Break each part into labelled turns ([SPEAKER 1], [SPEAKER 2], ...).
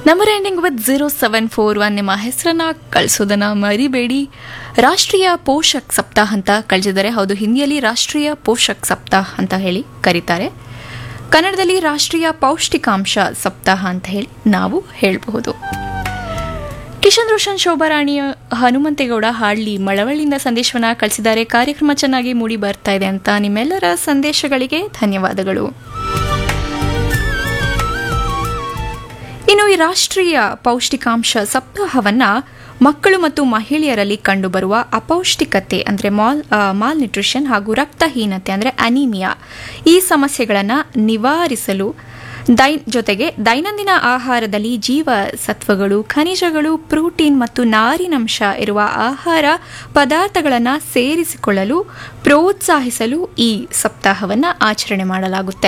[SPEAKER 1] number ending with zero seven four one ನಿಮ್ಮ ಹೆಸರನ್ನ ಕಳಿಸೋದನ್ನ ಮರಿಬೇಡಿ ರಾಷ್ಟ್ರೀಯ ಪೋಷಕ್ ಸಪ್ತಾಹ ಅಂತ ಕಳಿಸಿದ್ದಾರೆ ಹೌದು ಹಿಂದಿಯಲ್ಲಿ ರಾಷ್ಟ್ರೀಯ ಪೋಷಕ್ ಸಪ್ತಾಹ ಅಂತ ಹೇಳಿ ಕರೀತಾರೆ ಕನ್ನಡದಲ್ಲಿ ರಾಷ್ಟ್ರೀಯ ಪೌಷ್ಟಿಕಾಂಶ ಸಪ್ತಾಹ ಅಂತ ಹೇಳಿ ನಾವು ಹೇಳಬಹುದು ಕಿಶನ್ ರೋಷನ್ ಶೋಭಾರಾಣಿ ಹನುಮಂತೇಗೌಡ ಹಾಳ್ಳಿ ಮಳವಳ್ಳಿಯಿಂದ ಸಂದೇಶವನ್ನ ಕಳಿಸಿದ್ದಾರೆ ಕಾರ್ಯಕ್ರಮ ಚೆನ್ನಾಗಿ ಮೂಡಿ ಬರ್ತಾ ಇದೆ ಅಂತ ನಿಮ್ಮೆಲ್ಲರ ಸಂದೇಶಗಳಿಗೆ ಧನ್ಯವಾದಗಳು ಇನ್ನು ಈ ರಾಷ್ಟ್ರೀಯ ಪೌಷ್ಟಿಕಾಂಶ ಸಪ್ತಾಹವನ್ನ ಮಕ್ಕಳು ಮತ್ತು ಮಹಿಳೆಯರಲ್ಲಿ ಕಂಡುಬರುವ ಅಪೌಷ್ಟಿಕತೆ ಅಂದರೆ ಮಾಲ್ ಮಾಲ್ ನ್ಯೂಟ್ರಿಷನ್ ಹಾಗೂ ರಕ್ತಹೀನತೆ ಅಂದರೆ ಅನಿಮಿಯಾ ಈ ಸಮಸ್ಯೆಗಳನ್ನು ನಿವಾರಿಸಲು ದೈ ಜೊತೆಗೆ ದೈನಂದಿನ ಆಹಾರದಲ್ಲಿ ಜೀವ ಸತ್ವಗಳು ಖನಿಜಗಳು ಪ್ರೋಟೀನ್ ಮತ್ತು ನಾರಿನಂಶ ಇರುವ ಆಹಾರ ಪದಾರ್ಥಗಳನ್ನು ಸೇರಿಸಿಕೊಳ್ಳಲು ಪ್ರೋತ್ಸಾಹಿಸಲು ಈ ಸಪ್ತಾಹವನ್ನು ಆಚರಣೆ ಮಾಡಲಾಗುತ್ತೆ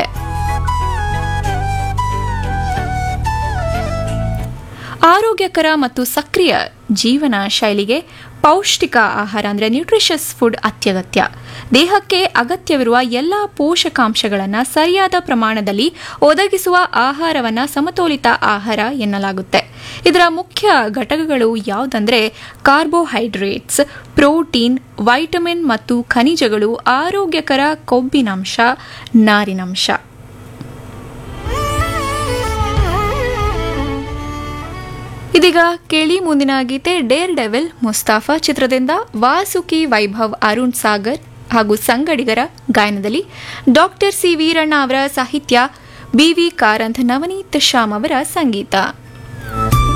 [SPEAKER 1] ಆರೋಗ್ಯಕರ ಮತ್ತು ಸಕ್ರಿಯ ಜೀವನ ಶೈಲಿಗೆ ಪೌಷ್ಟಿಕ ಆಹಾರ ಅಂದರೆ ನ್ಯೂಟ್ರಿಷಸ್ ಫುಡ್ ಅತ್ಯಗತ್ಯ ದೇಹಕ್ಕೆ ಅಗತ್ಯವಿರುವ ಎಲ್ಲ ಪೋಷಕಾಂಶಗಳನ್ನು ಸರಿಯಾದ ಪ್ರಮಾಣದಲ್ಲಿ ಒದಗಿಸುವ ಆಹಾರವನ್ನು ಸಮತೋಲಿತ ಆಹಾರ ಎನ್ನಲಾಗುತ್ತೆ ಇದರ ಮುಖ್ಯ ಘಟಕಗಳು ಯಾವುದಂದ್ರೆ ಕಾರ್ಬೋಹೈಡ್ರೇಟ್ಸ್ ಪ್ರೋಟೀನ್ ವೈಟಮಿನ್ ಮತ್ತು ಖನಿಜಗಳು ಆರೋಗ್ಯಕರ ಕೊಬ್ಬಿನಂಶ ನಾರಿನಂಶ ಇದೀಗ ಕೇಳಿ ಮುಂದಿನ ಗೀತೆ ಡೇರ್ ಡೆವಿಲ್ ಮುಸ್ತಾಫಾ ಚಿತ್ರದಿಂದ ವಾಸುಕಿ ವೈಭವ್ ಅರುಣ್ ಸಾಗರ್ ಹಾಗೂ ಸಂಗಡಿಗರ ಗಾಯನದಲ್ಲಿ ಡಾಕ್ಟರ್ ಸಿ ವೀರಣ್ಣ ಅವರ ಸಾಹಿತ್ಯ ಬಿವಿ ಕಾರಂತ್ ನವನೀತ್ ಶ್ಯಾಮ್ ಅವರ ಸಂಗೀತ